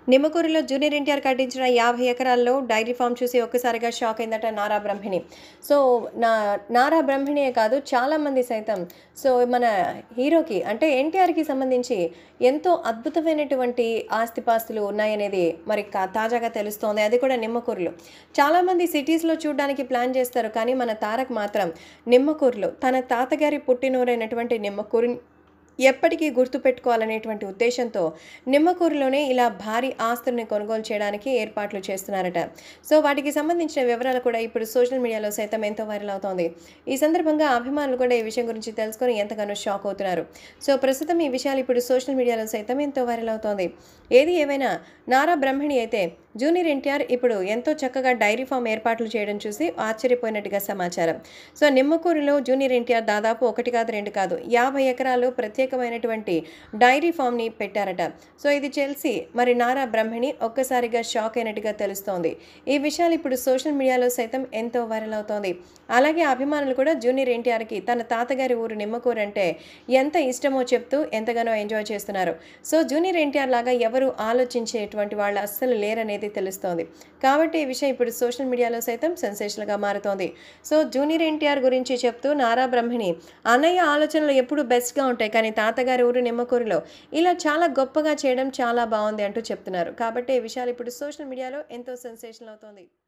నిమ్మకూరులో junior NTR కట్టించిన యాభై ఎకరాల్లో డైరీ ఫామ్ చూసి ఒక్కసారిగా షాక్ అయిందట నారా బ్రహ్మిణి సో నా నారా బ్రహ్మిణియే కాదు చాలామంది సైతం సో మన హీరోకి అంటే ఎన్టీఆర్కి సంబంధించి ఎంతో అద్భుతమైనటువంటి ఆస్తిపాస్తులు ఉన్నాయనేది మరి కా- తాజాగా తెలుస్తోంది అది కూడా నిమ్మకూరులో చాలామంది సిటీస్లో చూడడానికి ప్లాన్ చేస్తారు కానీ మన తారక్ మాత్రం నిమ్మకూరులో తన తాతగారి పుట్టినూరైనటువంటి నిమ్మకూరుని ఎప్పటికీ గుర్తుపెట్టుకోవాలనేటువంటి ఉద్దేశంతో నిమ్మకూరులోనే ఇలా భారీ ఆస్తుల్ని కొనుగోలు చేయడానికి ఏర్పాట్లు చేస్తున్నారట సో వాటికి సంబంధించిన వివరాలు కూడా ఇప్పుడు సోషల్ మీడియాలో సైతం ఎంతో వైరల్ అవుతోంది ఈ సందర్భంగా అభిమానులు కూడా ఈ విషయం గురించి తెలుసుకొని ఎంతగానో షాక్ అవుతున్నారు సో ప్రస్తుతం ఈ విషయాలు ఇప్పుడు సోషల్ మీడియాలో సైతం ఎంతో వైరల్ అవుతోంది ఏది ఏమైనా నారా బ్రహ్మిణి అయితే జూనియర్ ఎన్టీఆర్ ఇప్పుడు ఎంతో చక్కగా డైరీ ఫామ్ ఏర్పాట్లు చేయడం చూసి ఆశ్చర్యపోయినట్టుగా సమాచారం సో నిమ్మకూరులో జూనియర్ ఎన్టీఆర్ దాదాపు ఒకటి కాదు రెండు కాదు యాభై ఎకరాలు ప్రత్యేకమైనటువంటి డైరీ ఫామ్ని పెట్టారట సో ఇది తెలిసి మరి నారా బ్రహ్మిణి ఒక్కసారిగా షాక్ అయినట్టుగా తెలుస్తోంది ఈ విషయాలు ఇప్పుడు సోషల్ మీడియాలో సైతం ఎంతో వైరల్ అవుతోంది అలాగే అభిమానులు కూడా జూనియర్ ఎన్టీఆర్కి తన తాతగారి ఊరు నిమ్మకూరు అంటే ఎంత ఇష్టమో చెప్తూ ఎంతగానో ఎంజాయ్ చేస్తున్నారు సో జూనియర్ ఎన్టీఆర్ లాగా ఎవరు ఆలోచించేటువంటి వాళ్ళు అస్సలు లేరనేది తెలుస్తోంది కాబట్టి ఈ విషయం ఇప్పుడు సోషల్ మీడియాలో సైతం సెన్సేషన్గా మారుతోంది సో జూనియర్ ఎన్టీఆర్ గురించి చెప్తూ నారా బ్రహ్మిణి అన్నయ్య ఆలోచనలు ఎప్పుడు బెస్ట్గా ఉంటాయి కానీ తాతగారి ఊరు నిమ్మకూరులో ఇలా చాలా గొప్పగా చేయడం చాలా బాగుంది అంటూ చెప్తున్నారు కాబట్టి ఈ విషయాలు ఇప్పుడు సోషల్ మీడియాలో ఎంతో సెన్సేషన్ అవుతోంది